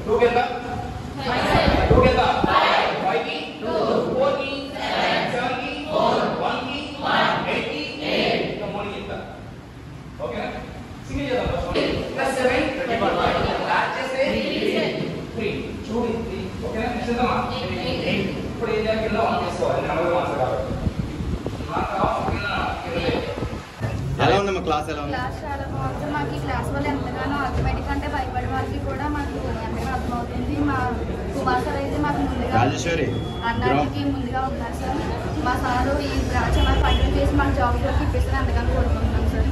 Two కింద two కింద five కి ఫోర్ కి సెవెన్ కి వన్ కి ఎయిట్ కి ఇంకా మూడు కి ఇస్తా ఓకేనా సింగిల్ చేద్దాం ప్లస్ సెవెన్ యాడ్ చేస్తే త్రీ చూడు త్రీ ఓకేనా నెక్స్ట్ చేద్దామా ఎయిట్ ఇప్పుడు ఏం చేయాలి కింద వన్ చేసుకోవాలి నెంబర్ మార్క్స్ కాబట్టి మార్క్ కింద ఇరవై ఎలా ఉందమ్మా క్లాస్ ఎలా ఉంది క్లాస్ చాలా బాగుంది మాకు ఈ క్లాస్ వల్ల ఎంతగానో అర్థమెటిక్ అంటే భయపడే వాళ్ళకి కూడా మాకు ఎంతగానో అర్థమవుతుంది మా కుమార్ సార్ అయితే మాకు ముందుగా రాజేశ్వరి అన్నిటికీ ముందుగా ఉన్నారు సార్ మా సారు ఈ బ్రాంచ్ మాకు కంటిన్యూ చేసి మాకు జాబ్ కూడా ఇప్పిస్తారు ఎంతగానో కోరుకుంటున్నాం సార్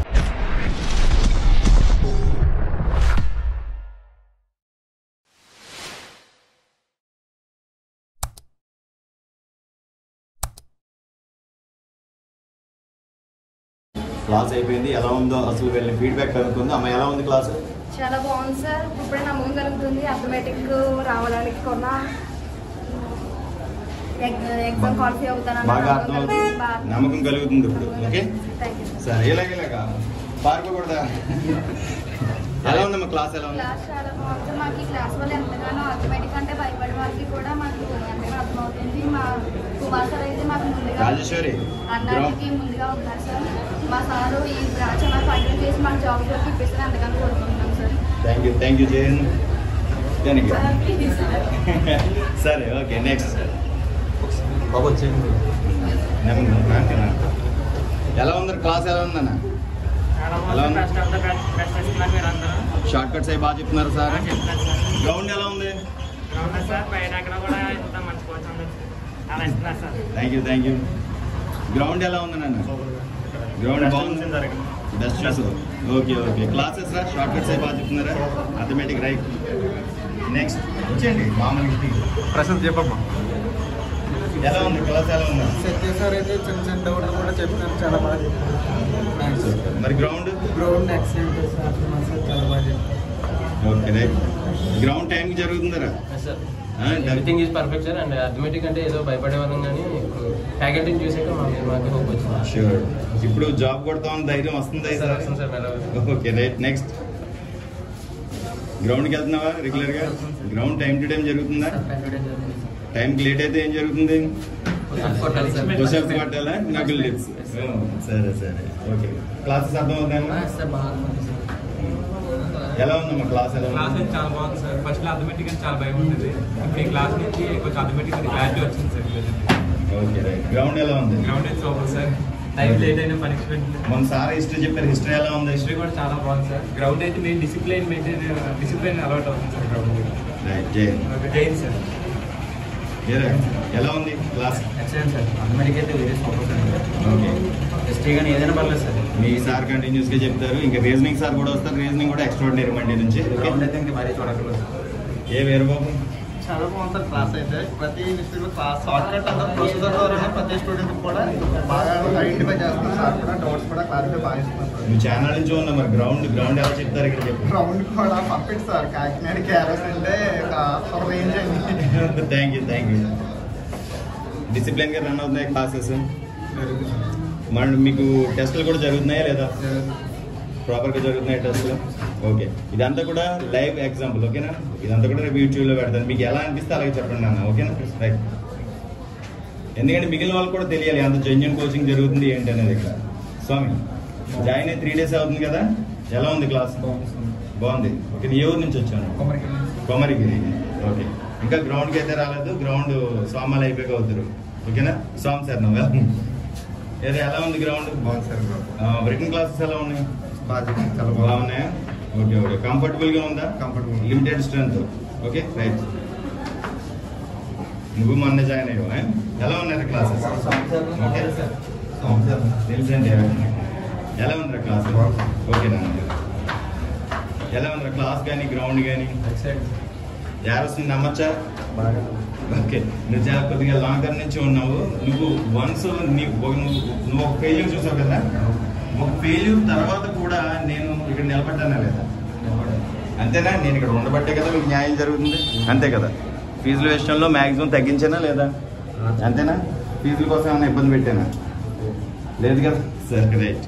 క్లాస్ అయిపోయింది ఎలా ఉందో అసలు వెళ్ళి ఫీడ్బ్యాక్ కనుక్కుంది అమ్మ ఎలా ఉంది క్లాస్ చాలా బాగుంది సార్ ఇప్పుడే నమ్మకం కలుగుతుంది అథమెటిక్ రావడానికి కూడా ఎగ్జామ్ క్వాలిఫై అవుతానని బాగా నమ్మకం అర్థం కలుగుతుంది. అవుతుంది బాగా- నమ్మకం కలుగుతుంది ఇప్పుడు ఓకే థ్యాంక్ యూ సార్ సరే ఇలాగ ఇలాగా పారిపోకూడదా ఎలా ఉందమ్మా క్లాస్ ఎలా ఉంది క్లాస్ చాలా బాగుంది మాకు ఈ క్లాస్ వల్ల ఎంతగానో అథమెటిక్ అంటే భయపడే వాళ్ళకి కూడా మాకు ఎంతగానో అర్థమవుతుంది మా కుమార్ సార్ అయితే మాకు ముందుగా రాజేశ్వరి అన్నిటికీ ముందుగా ఉన్నారు సార్ మా సారు ఈ బ్రాంచ్ మాకు కంటిన్యూ చేసి మాకు జాబ్ కూడా ఇప్పిస్తారు ఎంతగానో కోరుకుంటున్నాం sir thank you thank you Jayan thank you సరే ఓకే నెక్స్ట్ బాబు వచ్చేయండి ఎలా ఉంది క్లాస్ ఎలా ఉందన్న ఎలా ఉంది? Best of the best best ఇస్తున్నారు మీరు అందరూ షార్ట్ కట్స్ అవి బాగా చెప్తున్నారు సార్ చెప్తున్నారు సార్ గ్రౌండ్ ఎలా ఉంది గ్రౌండ్ సార్ బయట అక్కడ కూడా ఇంత మంచి కోచ్ ఉంది అలా ఇస్తున్నారు sir thank you thank you ground ఎలా ఉంది నాన్న గ్రౌండ్ బాగుంది బెస్ట్ చూస్ ఓకే ఓకే క్లాసెస్ రా షార్ట్ కట్స్ అవి బాగా చెప్తున్నారా అథమెటిక్ రైట్ నెక్స్ట్ వచ్చేయండి మామూలు ప్రశాంత్ చెప్పమ్మా ఎలా ఉంది క్లాస్ ఎలా ఉందా సత్య సార్ అయితే చిన్న చిన్న డౌట్లు కూడా చెప్తాను చాలా బాగా చెప్తాను మరి గ్రౌండ్ గ్రౌండ్ ఎక్సలెంట్ సార్ మా సార్ చాలా బాగా చెప్తారు ఓకే రైట్ గ్రౌండ్ టైంకి జరుగుతుందరా సార్ ఆ, everything is perfect sir and arithmetic అంటే ఏదో భయపడే వాళ్ళం కానీ ఫ్యాకల్టీని చూసాక మాకు మాకు హోప్ వచ్చింది షూర్ ఇప్పుడు జాబ్ కొడతామని ధైర్యం వస్తుంది సార్ వస్తుంది సార్ మెల్లగా. ఓకే రైట్ నెక్స్ట్ గ్రౌండ్కి వెళ్తున్నావా రెగ్యులర్గా గ్రౌండ్ టైం టు టైం జరుగుతుందా టైంకి లేట్ అయితే ఏం జరుగుతుంది కొట్టాలి సార్. పుషప్స్ కొట్టాలా నకుల్ లిప్స్ సరే సరే ఓకే క్లాసెస్ అర్థం అవుతాయమ్మా సార్ బాగా అర్థమైంది సార్. ఎలా ఉందమ్మా క్లాస్ ఎలా క్లాస్ ఉంది అయితే చాలా బాగుంది సార్ ఫస్ట్ అథమెటిక్ అని చాలా భయం ఉండేది ఇప్పుడు ఈ క్లాస్ నుంచి కొంచెం అథమెటిక్ క్లారిటీ వచ్చింది సార్ ఓకే రైట్ గ్రౌండ్ ఎలా ఉంది గ్రౌండ్ అయితే సూపర్ సార్ టైం లేట్ అయిన పనిష్మెంట్ మన సార్ హిస్టరీ చెప్పారు హిస్టరీ ఎలా ఉంది హిస్టరీ కూడా చాలా బాగుంది సార్ గ్రౌండ్ అయితే మేము డిసిప్లైన్ మెయింటైన్ డిసిప్లైన్ అలవాటు అవుతుంది సార్ గ్రౌండ్ రైట్ జై జైన్ సార్ ఏరా, ఎలా ఉంది క్లాస్ ఎక్సలెంట్ సార్ అథమెటిక్ అయితే వేరే సూపర్ సార్ ఓకే హిస్టరీ కానీ ఏదైనా పర్లేదు సార్ మీ సార్ కంటిన్యూస్ గా చెప్తారు ఇంకా రీజనింగ్ సార్ కూడా వస్తారు రీజనింగ్ కూడా ఎక్స్ట్రాడినరీ మండే నుంచి గ్రౌండ్ అయితే ఇంకా మరీ చూడక్కర్లేదు సార్ ఏ వేరు బాబు చాలా బాగుంది సార్ క్లాస్ అయితే ప్రతి విషయంలో క్లాస్ షార్ట్ కట్ అంతా ప్రొసెసర్ ద్వారానే ప్రతి స్టూడెంట్ కూడా బాగా ఐడెంటిఫై చేస్తున్నారు సార్ కూడా డౌట్స్ కూడా క్లారిఫై బాగా ఇస్తున్నారు సార్ నువ్వు ఛానల్ నుంచి ఉన్నా మరి గ్రౌండ్ గ్రౌండ్ ఎలా చెప్తారు ఇక్కడ చెప్పు గ్రౌండ్ కూడా పర్ఫెక్ట్ సార్ కాకినాడ క్యారెస్ అంటే ఒక ఒక రేంజ్ అండి thank you thank you discipline గా రన్ అవుతున్నాయి క్లాసెస్ మరి మీకు టెస్టులు కూడా జరుగుతున్నాయా లేదా ప్రాపర్ గా జరుగుతున్నాయి టెస్టులు ఓకే ఇదంతా కూడా లైవ్ ఎగ్జాంపుల్ ఓకేనా ఇదంతా కూడా రేపు యూట్యూబ్ లో పెడతాను మీకు ఎలా అనిపిస్తే అలాగే చెప్పండి అన్న ఓకేనా రైట్ ఎందుకంటే మిగిలిన వాళ్ళకి కూడా తెలియాలి అంత జెన్యున్ కోచింగ్ జరుగుతుంది ఏంటి అనేది ఇక్కడ స్వామి జాయిన్ అయ్యి త్రీ డేస్ అవుతుంది కదా ఎలా ఉంది క్లాస్ బాగుంది ఓకే నీ ఏ ఊరు నుంచి వచ్చాను కొమరిగిరి ఓకే ఇంకా గ్రౌండ్కి అయితే రాలేదు గ్రౌండ్ సోమాలు అయిపోయాక అవుతారు ఓకేనా సోమ్ సార్ నువ్వు ఏదో ఎలా ఉంది గ్రౌండ్ బాగుంది సార్ రిటర్న్ క్లాసెస్ ఎలా ఉన్నాయి బాగా చెప్పింది, చాలా బాగా బాగుంది ఉన్నాయా ఓకే ఓకే కంఫర్టబుల్ గా ఉందా Comfortable. Limited strength okay right నువ్వు మొన్న జాయిన్ అయ్యావు eh? ఎలా ఉన్నారు క్లాసెస్ ఓకే తెలుసండి ఎలా ఉందిరా క్లాస్ ఓకేనా ఎలా ఉందిరా క్లాస్ కానీ గ్రౌండ్ కానీ ఎక్సలెంట్ జాగ్రత్త నమ్మచ్చా ఓకే నువ్వు చాలా కొద్దిగా లాంగ్ టర్మ్ నుంచి ఉన్నావు నువ్వు వన్స్ నీ ఒక- నువ్వు నువ్వు ఒక ఫెయిల్యూర్ చూసావు కదా ఒక ఫెయిల్యూర్ తర్వాత కూడా నేను ఇక్కడ నిలబడ్డానా లేదా అంతేనా నేను ఇక్కడ ఉండబట్టే కదా మీకు న్యాయం జరుగుతుంది అంతే కదా ఫీజుల విషయంలో మ్యాక్సిమం తగ్గించానా లేదా అంతేనా ఫీజుల కోసం ఏమైనా ఇబ్బంది పెట్టానా లేదు కదా సరే రైట్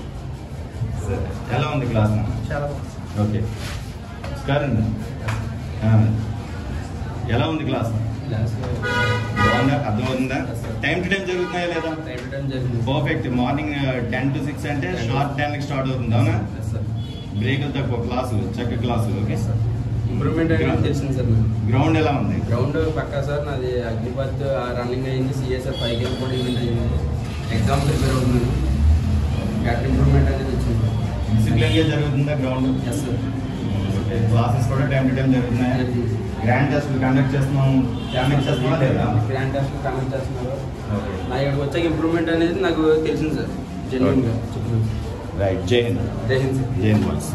సరే ఎలా ఉంది క్లాస్ చాలా బాగుంది ఓకే కరణ్ ఆ. ఎలా ఉంది క్లాస్ క్లాస్ బాగుందా అర్థమవుతుందా టైం టు టైం జరుగుతున్నాయా లేదా టైం టు టైం జరిగింది perfect morning ten to six అంటే షార్ట్ టైం స్టార్ట్ అవుతుంది అవునా ఎస్ సార్ బ్రేకులు తక్కువ క్లాసులు చక్క క్లాసులు ఓకే ఇంప్రూవ్మెంట్ అనేది తెలిసింది సార్ నాకు గ్రౌండ్ ఎలా ఉంది గ్రౌండ్ పక్కా సార్ నాది అగ్నిపత్ రన్నింగ్ అయింది సిఎస్ఎఫ్ ఫైవ్ గేమ్ కూడా ఈవెంట్ అయింది ఎగ్జామ్ ప్రిపేర్ అవుతున్నాను గట్ ఇంప్రూవ్మెంట్ అనేది వచ్చింది డిసిప్లిన్ గా జరుగుతుందా గ్రౌండ్ ఎస్ సార్ క్లాసెస్ కూడా టైం టు టైం జరుగుతున్నాయా జరుగుతుంది. గ్రాండ్ టెస్ట్ కండక్ట్ చేస్తున్నాం కండక్ట్ చేస్తున్నాం లేదా గ్రాండ్ టెస్ట్ కండక్ట్ చేస్తున్నారు ఓకే నా ఇక్కడికి వచ్చాక ఇంప్రూవ్మెంట్ అనేది నాకు తెలిసింది సార్ జెన్యున్గా చెప్తున్నాను రైట్ జై హింద్ జై హింద్ సార్ జై హింద్ బాయ్స్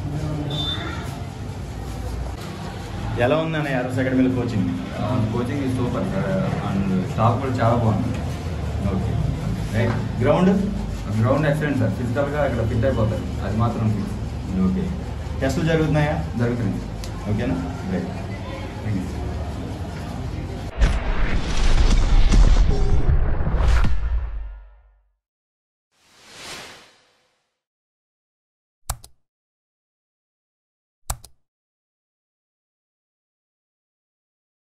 ఎలా ఉందన్న ఆర్ఎస్ అకాడమీలో కోచింగ్ కోచింగ్ ఈ సూపర్ సార్ అండ్ స్టాఫ్ కూడా చాలా బాగుంది okay right ground ground excellent sir ఫిజికల్గా ఇక్కడ ఫిట్ అయిపోతారు అది మాత్రం ఓకే టెస్టులు జరుగుతున్నాయా జరుగుతుంది ఓకేనా రైట్ థ్యాంక్ యూ